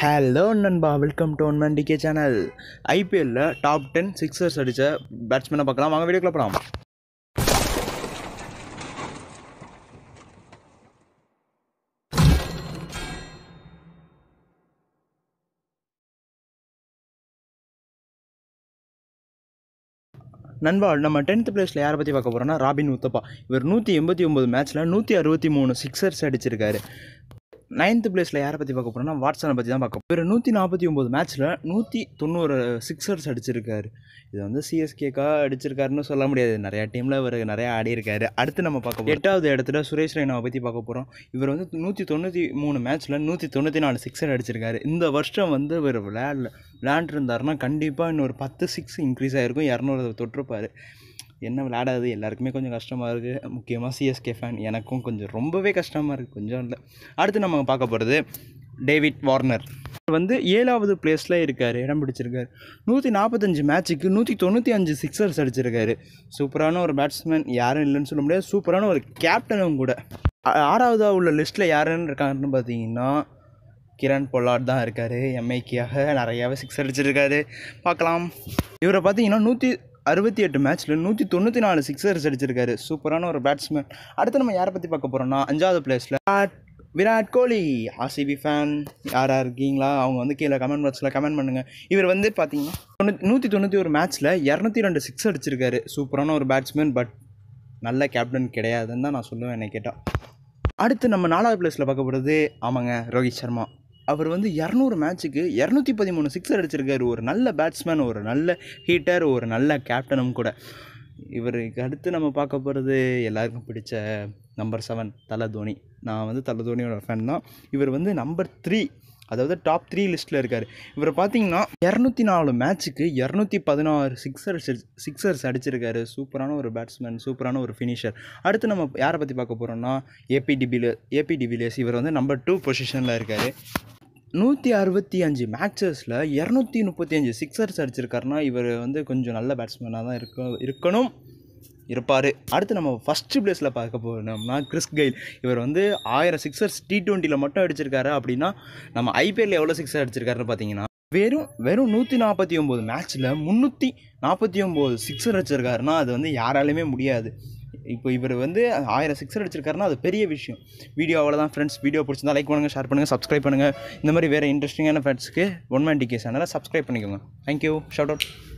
Hello நண்பா welcome to one man DK channel ஐபிஎல்லில் top ten sixers அடித்த பேட்ஸ்மேனை பார்க்கலாம் வாங்க வீடியோக்குள்ள போகலாம் நண்பா நம்ம டென்த் பிளேஸில் யாரை பற்றி பார்க்க போகிறோம்னா ராபின் உத்தப்பா இவர் நூற்றி எண்பத்தி ஒம்பது மேட்ச்சில் நூற்றி அறுபத்தி மூணு சிக்ஸர்ஸ் அடிச்சிருக்காரு நைன்த் பிளேஸில் யாரை பற்றி பார்க்க போகிறோம்னா வாட்ஸனை பற்றி தான் பார்க்க போகிறோம் இவர் நூற்றி நாற்பத்தி ஒம்பது மேட்ச்சில் நூற்றி தொண்ணூறு சிக்ஸர்ஸ் அடிச்சிருக்காரு இது வந்து சிஎஸ்கேக்கா அடிச்சிருக்காருன்னு சொல்ல முடியாது நிறையா டீமில் இவர் நிறையா ஆடி இருக்காரு அடுத்து நம்ம பார்க்க போறோம். எட்டாவது இடத்துல சுரேஷ் ரெய்னாவை பற்றி பார்க்க போகிறோம் இவர் வந்து நூற்றி தொண்ணூற்றி மூணு மேட்ச்சில் நூற்றி தொண்ணூற்றி நாலு சிக்ஸர் அடிச்சிருக்காரு இந்த வருஷம் வந்து இவர் விளையாடல விளையாண்டுருந்தாருன்னா கண்டிப்பாக இன்னொரு பத்து சிக்ஸ் இன்க்ரீஸ் ஆகிருக்கும் இரநூறு தொட்டிருப்பார் என்ன விளையாடாது எல்லாருக்குமே கொஞ்சம் கஷ்டமாக இருக்குது முக்கியமாக சிஎஸ்கே ஃபேன் எனக்கும் கொஞ்சம் ரொம்பவே கஷ்டமாக இருக்குது கொஞ்சம் இல்லை அடுத்து நம்ம பார்க்க போகிறது டேவிட் வார்னர் இவர் வந்து ஏழாவது பிளேஸில் இருக்கார் இடம் பிடிச்சிருக்காரு நூற்றி நாற்பத்தஞ்சு மேட்ச்சுக்கு நூற்றி தொண்ணூற்றி அஞ்சு சிக்ஸர்ஸ் அடிச்சிருக்காரு சூப்பரான ஒரு பேட்ஸ்மேன் யாரும் இல்லைன்னு சொல்ல முடியாது சூப்பரான ஒரு கேப்டனும் கூட ஆ- ஆறாவதாக உள்ள லிஸ்ட்டில் யாருன்னு இருக்காங்கன்னு பார்த்தீங்கன்னா கிரண் பொல்லாட் தான் இருக்கார் எம்ஐக்கியாக நிறையாவே சிக்ஸ் அடிச்சிருக்காரு பார்க்கலாம் இவரை பார்த்தீங்கன்னா நூற்றி அறுபத்தி எட்டு மேட்ச்சில் நூற்றி தொண்ணூற்றி நாலு சிக்ஸர்ஸ் அடிச்சிருக்காரு சூப்பரான ஒரு பேட்ஸ்மேன் அடுத்து நம்ம யாரை பற்றி பார்க்க போகிறோம்னா அஞ்சாவது பிளேஸில் விராட் கோலி ஆர்சிபி ஃபேன் யாராக இருக்கீங்களா அவங்க வந்து கீழே கமெண்ட் பாக்ஸில் கமெண்ட் பண்ணுங்கள் இவர் வந்து பார்த்தீங்கன்னா தொண்ணூற்றி நூற்றி தொண்ணூற்றி ஒரு மேட்ச்சில் இரநூத்தி ரெண்டு சிக்ஸ் அடிச்சிருக்காரு சூப்பரான ஒரு பேட்ஸ்மேன் பட் நல்ல கேப்டன் கிடையாதுன்னு தான் நான் சொல்லுவேன் என்னை கேட்டால் அடுத்து நம்ம நாலாவது பிளேஸில் பார்க்க போகிறது ஆமாங்க ரோஹித் சர்மா அவர் வந்து இரநூறு மேட்ச்சுக்கு இரநூத்தி பதிமூணு சிக்ஸர் அடிச்சிருக்காரு ஒரு நல்ல பேட்ஸ்மேன் ஒரு நல்ல ஹீட்டர் ஒரு நல்ல கேப்டனும் கூட இவருக்கு அடுத்து நம்ம பார்க்க போகிறது எல்லாருக்கும் பிடிச்ச நம்பர் செவன் தலை தோனி நான் வந்து தலை தோனியோட ஃபேன் தான் இவர் வந்து நம்பர் த்ரீ அதாவது டாப் த்ரீ லிஸ்ட்டில் இருக்கார் இவர் பார்த்தீங்கன்னா இரநூத்தி நாலு மேட்ச்சுக்கு இரநூத்தி பதினாறு சிக்ஸர் சிக்ஸர்ஸ் அடிச்சிருக்காரு சூப்பரான ஒரு பேட்ஸ்மேன் சூப்பரான ஒரு ஃபினிஷர் அடுத்து நம்ம யாரை பற்றி பார்க்க போகிறோம்னா ஏபி டிபில ஏபி டிவிலியர்ஸ் இவர் வந்து நம்பர் டூ பொசிஷனில் இருக்கார் நூற்றி அறுபத்தி அஞ்சு மேட்சஸில் இரநூத்தி முப்பத்தி அஞ்சு சிக்ஸர்ஸ் அடிச்சிருக்காருன்னா இவர் வந்து கொஞ்சம் நல்ல பேட்ஸ்மேனாக தான் இருக்க இருக்கணும் இருப்பார் அடுத்து நம்ம ஃபஸ்ட்டு பிளேஸில் பார்க்க போனோம்னா கிறிஸ் கெயில் இவர் வந்து ஆயிரம் சிக்ஸர்ஸ் டி டுவெண்ட்டியில் மட்டும் அடிச்சிருக்காரு அப்படின்னா நம்ம ஐபிஎல்ல எவ்வளோ சிக்ஸர் அடிச்சிருக்காருன்னு பார்த்தீங்கன்னா வெறும் வெறும் நூற்றி நாற்பத்தி ஒம்பது மேட்ச்சில் முந்நூற்றி நாற்பத்தி ஒம்பது சிக்ஸர் அடிச்சிருக்காருன்னா அது வந்து யாராலையுமே முடியாது இப்போ இவர் வந்து ஆயிரம் சிக்ஸர் அடிச்சிருக்காருன்னா அது பெரிய விஷயம் வீடியோ அவ்வளோதான் ஃப்ரெண்ட்ஸ் வீடியோ பிடிச்சிருந்தா லைக் பண்ணுங்கள் ஷேர் பண்ணுங்கள் சப்ஸ்கிரைப் பண்ணுங்கள் இந்த மாதிரி வேறு இன்ட்ரெஸ்டிங்கான ஃபேட்ஸ்க்கு ஒன் மேன் டிகே சேனலை சப்ஸ்கிரைப் பண்ணிக்கோங்க தேங்க்யூ ஷவுட் அவுட்